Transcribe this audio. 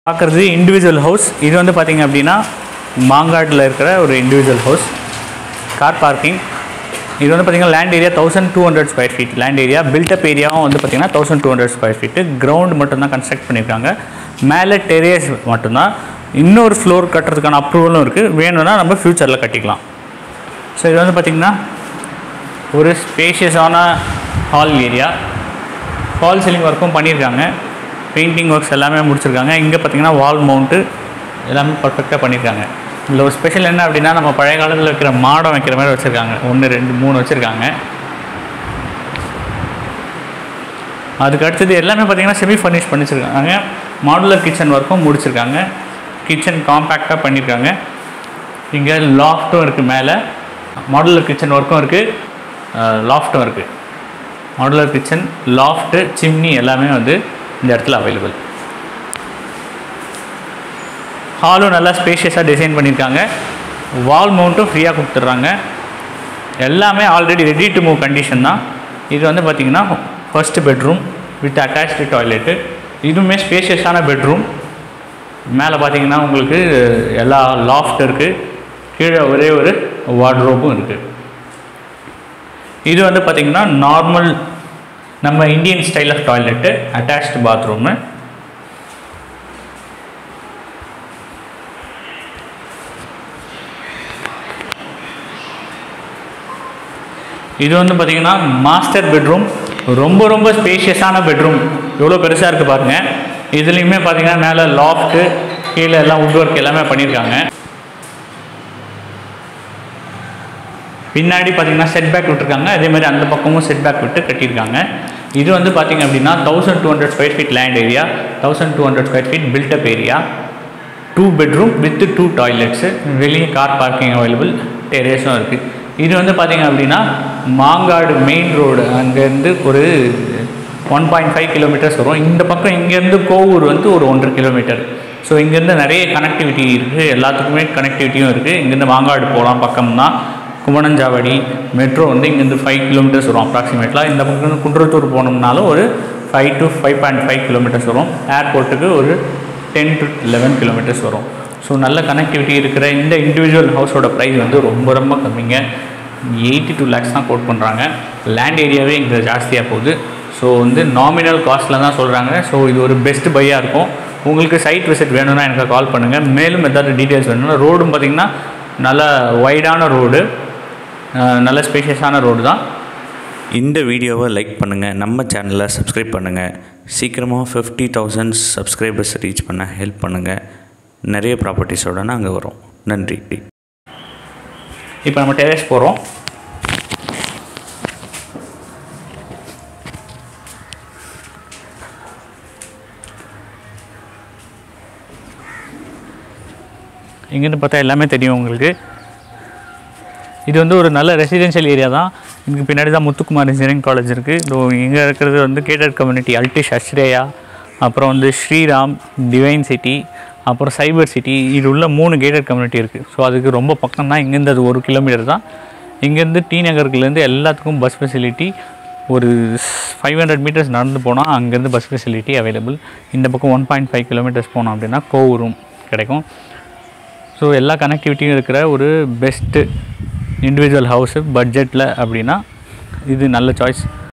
பார்க்குறது individual house இது வந்து பார்த்திங்க அப்படின்னா மாங்காட்டில் இருக்கிற ஒரு இண்டிவிஜுவல் ஹவுஸ் கார் பார்க்கிங் இது வந்து பார்த்திங்கன்னா land area thousand two hundred square feet land area built up ஏரியாவும் வந்து பார்த்திங்கன்னா thousand two hundred square feet ground மட்டும்தான் கன்ஸ்ட்ரக்ட் பண்ணியிருக்காங்க மேலே டெரேஸ் மட்டும்தான் இன்னொரு ஃப்ளோர் கட்டுறதுக்கான அப்ரூவலும் இருக்குது வேணும்னா நம்ம ஃப்யூச்சரில் கட்டிக்கலாம் ஸோ இது வந்து பார்த்திங்கன்னா ஒரு ஸ்பேஷியஸான ஹால் ஏரியா ஃபால் சீலிங் ஒர்க்கும் பண்ணியிருக்காங்க பெயிண்டிங் ஒர்க்ஸ் எல்லாமே முடிச்சிருக்காங்க இங்கே பார்த்தீங்கன்னா வால் மவுண்ட்டு எல்லாமே பர்ஃபெக்டாக பண்ணியிருக்காங்க இதில் ஒரு ஸ்பெஷல் என்ன அப்படின்னா நம்ம பழைய காலத்தில் வைக்கிற மாடம் வைக்கிற மாதிரி வச்சுருக்காங்க ஒன்று ரெண்டு மூணு வச்சுருக்காங்க அதுக்கு அடுத்தது எல்லாமே பார்த்தீங்கன்னா செமி ஃபர்னிஷ் பண்ணிச்சிருக்காங்க மாடுலர் கிச்சன் ஒர்க்கும் முடிச்சிருக்காங்க கிச்சன் காம்பேக்டாக பண்ணியிருக்காங்க இங்கே லாஃப்ட்டும் இருக்குது மேலே மாடுலர் கிச்சன் ஒர்க்கும் இருக்குது லாஃப்ட்டும் இருக்குது மாடுலர் கிச்சன் லாஃப்ட்டு சிம்னி எல்லாமே வந்து இந்த இடத்துல அவைலபிள் ஹாலும் நல்லா ஸ்பேஷியஸாக டிசைன் பண்ணியிருக்காங்க வால் மவுண்ட்டும் ஃப்ரீயாக கொடுத்துட்றாங்க எல்லாமே already ready to move condition தான் இது வந்து பார்த்திங்கன்னா first bedroom with attached toilet இதுவுமே ஸ்பேஷியஸான பெட்ரூம் மேலே பார்த்தீங்கன்னா உங்களுக்கு எல்லா லாஃப்ட் இருக்குது கீழே ஒரே ஒரு வார்ட்ரோப்பும் இருக்குது இது வந்து பார்த்திங்கன்னா நார்மல் நம்ம Indian style of toilet attached bathroom இது வந்து பார்த்திங்கன்னா மாஸ்டர் பெட்ரூம் ரொம்ப ரொம்ப ஸ்பேஷியஸான பெட்ரூம் எவ்வளோ பெருசாக இருக்குது பாருங்கள் இதுலேயுமே பார்த்தீங்கன்னா மேலே லாஃப்ட்டு கீழே எல்லாம் வுட் ஒர்க் எல்லாமே பண்ணியிருக்காங்க பின்னாடி பார்த்தீங்கன்னா செட் பேக் விட்டுருக்காங்க அதே மாதிரி அந்த பக்கமும் செட் பேக் விட்டு கட்டியிருக்காங்க இது வந்து பார்த்தீங்க அப்படின்னா thousand two hundred square feet land area thousand two hundred square feet built up area two bedroom with two toilets வெளியே கார் பார்க்கிங் அவைலபிள் டெரேஸும் இருக்குது இது வந்து பார்த்தீங்க அப்படின்னா மாங்காடு மெயின் ரோடு அங்கேருந்து ஒரு ஒன் பாயிண்ட் ஃபைவ் கிலோமீட்டர்ஸ் வரும் இந்த பக்கம் இங்கேருந்து கோவூர் வந்து ஒரு ஒன்றரை கிலோமீட்டர் ஸோ இங்கேருந்து நிறைய கனெக்டிவிட்டி இருக்குது எல்லாத்துக்குமே கனெக்டிவிட்டியும் இருக்குது இங்கேருந்து மாங்காடு போகலாம் பக்கம் தான் குமணஞ்சாவடி மெட்ரோ வந்து இங்கேருந்து ஃபைவ் கிலோமீட்டர்ஸ் வரும் அப்ராக்சிமேட்லாம் இந்த பக்கம் குன்றத்தூர் போனோம்னாலும் ஒரு five to five point five kilometres வரும் ஏர்போர்ட்டுக்கு ஒரு டென் டு லெவன் கிலோமீட்டர்ஸ் வரும் ஸோ நல்ல கனெக்டிவிட்டி இருக்கிற இந்த இண்டிவிஜுவல் ஹவுஸோட ப்ரைஸ் வந்து ரொம்ப ரொம்ப கம்மிங்க எயிட்டி டூ லேக்ஸ் தான் கோட் பண்ணுறாங்க லேண்ட் ஏரியாவே இங்கே ஜாஸ்தியாக போகுது ஸோ வந்து நாமினல் காஸ்ட்டில் தான் சொல்கிறாங்க ஸோ இது ஒரு பெஸ்ட் பையாக இருக்கும் உங்களுக்கு சைட் விசிட் வேணும்னா எனக்கு கால் பண்ணுங்கள் மேலும் ஏதாவது டீட்டெயில்ஸ் வேணும்னா ரோடும் பார்த்திங்கன்னா நல்ல வைடான ரோடு நல்ல ஸ்பேஷியஸான ரோடு தான் இந்த வீடியோவை லைக் பண்ணுங்கள் நம்ம சேனலை சப்ஸ்கிரைப் பண்ணுங்கள் சீக்கிரமாக ஃபிஃப்டி தௌசண்ட் சப்ஸ்கிரைபர்ஸ் ரீச் பண்ண ஹெல்ப் பண்ணுங்கள் நிறைய ப்ராப்பர்ட்டிஸோடு நாங்கள் வரோம் நன்றி இப்போ நம்ம டெரேஸ் போகிறோம் இங்கேருந்து பார்த்தா எல்லாமே தெரியும் உங்களுக்கு இது வந்து ஒரு நல்ல ரெசிடென்ஷியல் ஏரியா தான் இதுக்கு பின்னாடி தான் முத்துக்குமார் இன்ஜினியரிங் காலேஜ் இருக்குது இதோ இங்கே இருக்கிறது வந்து கேட்டட் கம்யூனிட்டி அல்டிஷ் அஸ்ரேயா அப்புறம் வந்து ஸ்ரீராம் டிவைன் சிட்டி அப்புறம் சைபர் சிட்டி இது உள்ள மூணு கேட்டட் கம்யூனிட்டி இருக்குது ஸோ அதுக்கு ரொம்ப பக்கம் தான் இங்கேருந்து அது ஒரு கிலோமீட்டர் தான் இங்கேருந்து டி நகருக்குலேருந்து எல்லாத்துக்கும் பஸ் ஃபெசிலிட்டி ஒரு ஃபைவ் ஹண்ட்ரட் மீட்டர்ஸ் நடந்து போனால் அங்கேருந்து பஸ் ஃபெசிலிட்டி அவைலபிள் இந்த பக்கம் ஒன் பாயிண்ட் ஃபைவ் கிலோமீட்டர்ஸ் போனோம் அப்படின்னா கோவூரும் கிடைக்கும் ஸோ எல்லா கனெக்டிவிட்டியும் இருக்கிற ஒரு பெஸ்ட்டு இண்டிவிஜுவல் ஹவுஸு பட்ஜெட்டில் அப்படின்னா இது நல்ல சாய்ஸ்